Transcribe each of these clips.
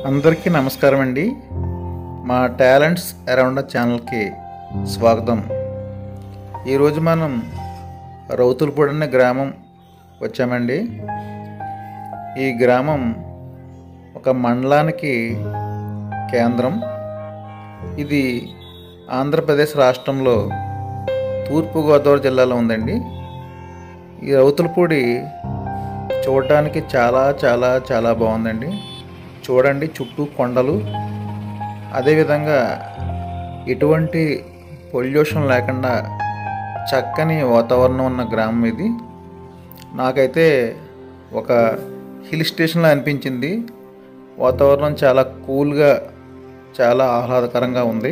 అందరికీ నమస్కారం అండి మా టాలెంట్స్ అరౌండ్ ఛానల్కి స్వాగతం ఈరోజు మనం రౌతులపూడి అనే గ్రామం వచ్చామండి ఈ గ్రామం ఒక మండలానికి కేంద్రం ఇది ఆంధ్రప్రదేశ్ రాష్ట్రంలో తూర్పుగోదావరి జిల్లాలో ఉందండి ఈ రౌతులపూడి చూడడానికి చాలా చాలా చాలా బాగుందండి చూడండి చుట్టూ కొండలు అదేవిధంగా ఎటువంటి పొల్యూషన్ లేకుండా చక్కని వాతావరణం ఉన్న గ్రామం ఇది నాకైతే ఒక హిల్ స్టేషన్లో అనిపించింది వాతావరణం చాలా కూల్గా చాలా ఆహ్లాదకరంగా ఉంది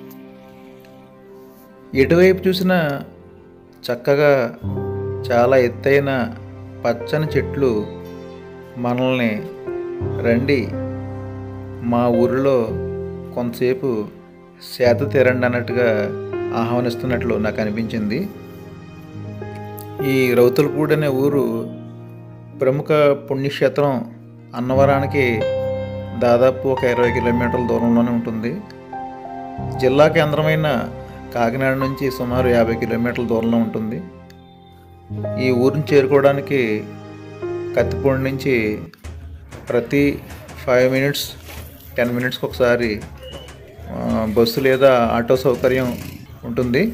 ఎటువైపు చూసినా చక్కగా చాలా ఎత్తైన పచ్చని చెట్లు మనల్ని రండి మా ఊరిలో కొంతసేపు సేద తీరండి అన్నట్టుగా ఆహ్వానిస్తున్నట్లు నాకు అనిపించింది ఈ రౌతులపూడి అనే ఊరు ప్రముఖ పుణ్యక్షేత్రం అన్నవరానికి దాదాపు ఒక ఇరవై కిలోమీటర్ల దూరంలోనే ఉంటుంది జిల్లా కేంద్రమైన కాకినాడ నుంచి సుమారు యాభై కిలోమీటర్ల దూరంలో ఉంటుంది ఈ ఊరిని చేరుకోవడానికి కత్తిపూడి నుంచి ప్రతి ఫైవ్ మినిట్స్ టెన్ మినిట్స్కి ఒకసారి ఆ, బస్సు లేదా ఆటో సౌకర్యం ఉంటుంది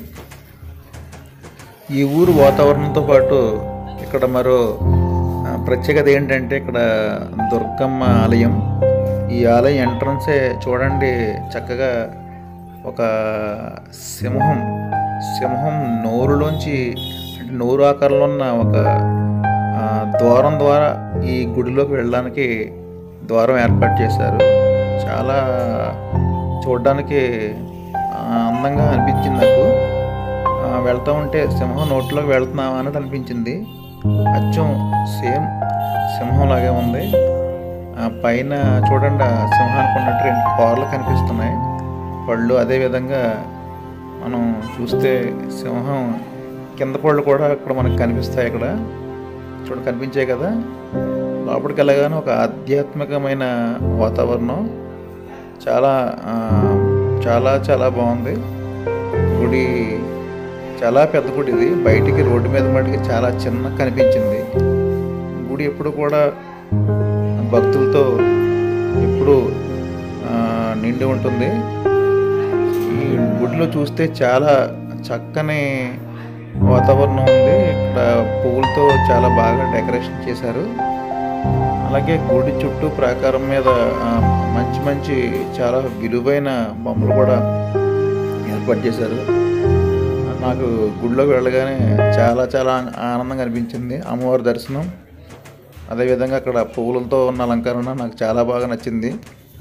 ఈ ఊరు వాతావరణంతో పాటు ఇక్కడ మరో ఆ, ప్రత్యేకత ఏంటంటే ఇక్కడ దుర్గమ్మ ఆలయం ఈ ఆలయం ఎంట్రన్సే చూడండి చక్కగా ఒక సింహం సింహం నోరులోంచి అంటే నోరు ఆకారంలో ఉన్న ఒక ఆ, ద్వారం ద్వారా ఈ గుడిలోకి వెళ్ళడానికి ద్వారం ఏర్పాటు చేశారు చాలా చూడడానికి ఆ, అందంగా అనిపించింది నాకు ఆ, వెళ్తా ఉంటే సింహం నోట్లోకి వెళ్తున్నావా అన్నట్టు అనిపించింది అచ్చం సేమ్ సింహం లాగే ఉంది ఆ, పైన చూడండి ఆ సింహానికి ఉన్నట్టు రెండు కార్లు కనిపిస్తున్నాయి పళ్ళు అదేవిధంగా మనం చూస్తే సింహం కింద పళ్ళు కూడా ఇక్కడ మనకు కనిపిస్తాయి ఇక్కడ చూడ కనిపించాయి కదా లోపలికి వెళ్ళగానే ఒక ఆధ్యాత్మికమైన వాతావరణం చాలా ఆ, చాలా చాలా బాగుంది గుడి చాలా పెద్ద గుడి ఇది బయటికి రోడ్డు మీద మటుకి చాలా చిన్న కనిపించింది గుడి ఎప్పుడు కూడా భక్తులతో ఎప్పుడు ఆ, నిండి ఉంటుంది ఈ గుడిలో చూస్తే చాలా చక్కని వాతావరణం ఉంది ఇక్కడ పువ్వులతో చాలా బాగా డెకరేషన్ చేశారు అలాగే గుడి చుట్టూ ప్రాకారం మీద ఆ, మంచి మంచి చాలా విలువైన బొమ్మలు కూడా ఏర్పాటు చేశారు నాకు గుడిలోకి వెళ్ళగానే చాలా చాలా ఆనందంగా అనిపించింది అమ్మవారి దర్శనం అదేవిధంగా అక్కడ పువ్వులతో ఉన్న అలంకరణ నాకు చాలా బాగా నచ్చింది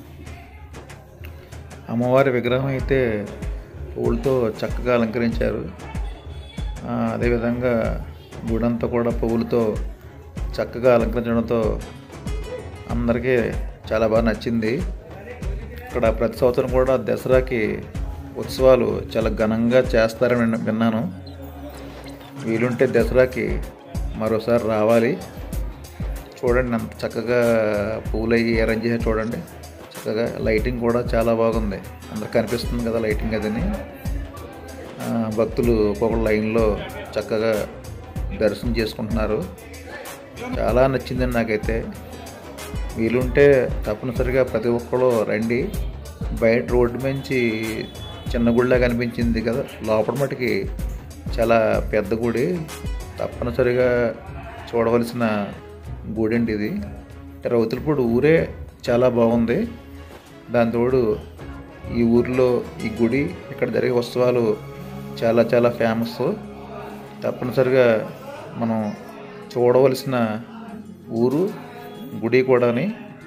అమ్మవారి విగ్రహం అయితే పువ్వులతో చక్కగా అలంకరించారు ఆ, అదేవిధంగా గుడంతా కూడా పువ్వులతో చక్కగా అలంకరించడంతో అందరికీ చాలా బాగా నచ్చింది ఇక్కడ ప్రతి సంవత్సరం కూడా దసరాకి ఉత్సవాలు చాలా ఘనంగా చేస్తారని విన్న- విన్నాను వీలుంటే దసరాకి మరోసారి రావాలి చూడండి అంత చక్కగా పూలు అయ్యి అరేంజ్ చేసి చూడండి చక్కగా లైటింగ్ కూడా చాలా బాగుంది అందరికి కనిపిస్తుంది కదా లైటింగ్ అదని ఆ, భక్తులు ఒక్కొక్క లైన్లో చక్కగా దర్శనం చేసుకుంటున్నారు చాలా నచ్చిందండి నాకైతే వీలుంటే తప్పనిసరిగా ప్రతి ఒక్కరు రండి బయట రోడ్డు నుంచి చిన్న గుడిలా కనిపించింది కదా లోపల మటుకి చాలా పెద్ద గుడి తప్పనిసరిగా చూడవలసిన గుడి అండి ఇది రౌతులపూడి ఊరే చాలా బాగుంది దాని తోడు ఈ ఊరిలో ఈ గుడి ఇక్కడ జరిగే ఉత్సవాలు చాలా చాలా ఫేమస్ తప్పనిసరిగా మనం చూడవలసిన ఊరు గుడి కూడాని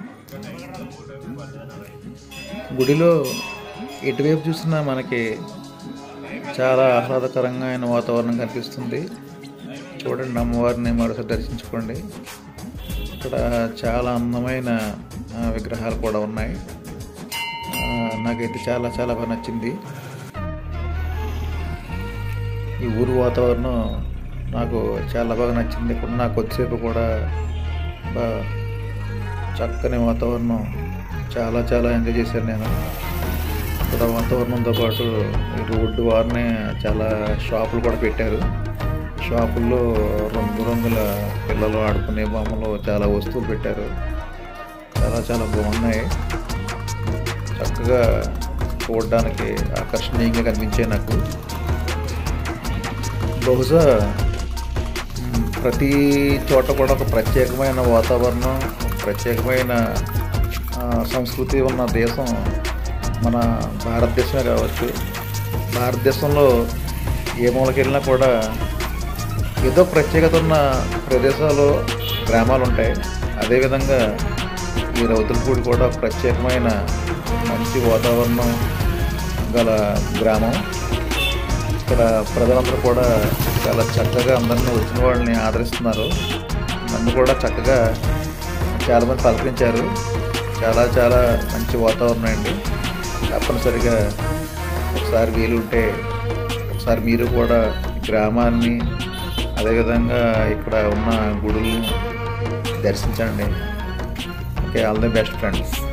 గుడిలో ఎటువైపు చూసినా మనకి చాలా ఆహ్లాదకరంగా అయిన వాతావరణం కనిపిస్తుంది చూడండి అమ్మవారిని మరోసారి దర్శించుకోండి ఇక్కడ చాలా అందమైన ఆ, విగ్రహాలు కూడా ఉన్నాయి ఆ, నాకైతే చాలా చాలా బాగా నచ్చింది ఈ ఊరు వాతావరణం నాకు చాలా బాగా నచ్చింది ఇక్కడ నాకు కొద్దిసేపు కూడా బాగా చక్కని వాతావరణం చాలా చాలా ఎంజాయ్ చేశాను నేను ఇక్కడ వాతావరణంతో పాటు ఈ రోడ్డు వారిని చాలా షాపులు కూడా పెట్టారు షాపుల్లో రంగురంగుల పిల్లలు ఆడుకునే బొమ్మలు చాలా వస్తువులు పెట్టారు చాలా చాలా బాగున్నాయి చక్కగా చూడడానికి ఆకర్షణీయంగా కనిపించాయి నాకు బహుశా మ్, ప్రతి చోట కూడా ఒక ప్రత్యేకమైన వాతావరణం ప్రత్యేకమైన ఆ, సంస్కృతి ఉన్న దేశం మన భారతదేశమే కావచ్చు భారతదేశంలో ఏ మూలకి వెళ్ళినా కూడా ఏదో ప్రత్యేకత ఉన్న ప్రదేశాలు గ్రామాలు ఉంటాయి అదేవిధంగా ఈ రౌతులపూడి కూడా ఒక ప్రత్యేకమైన మంచి వాతావరణం గల గ్రామం ఇక్కడ ప్రజలందరూ కూడా చాలా చక్కగా అందరినీ వచ్చిన వాళ్ళని ఆదరిస్తున్నారు నన్ను కూడా చక్కగా చాలామంది పలకరించారు చాలా చాలా మంచి వాతావరణం అండి తప్పనిసరిగా ఒకసారి వీలు ఉంటే ఒకసారి మీరు కూడా ఈ గ్రామాన్ని అదేవిధంగా ఇక్కడ ఉన్న గుడులను దర్శించండి okay all the best friends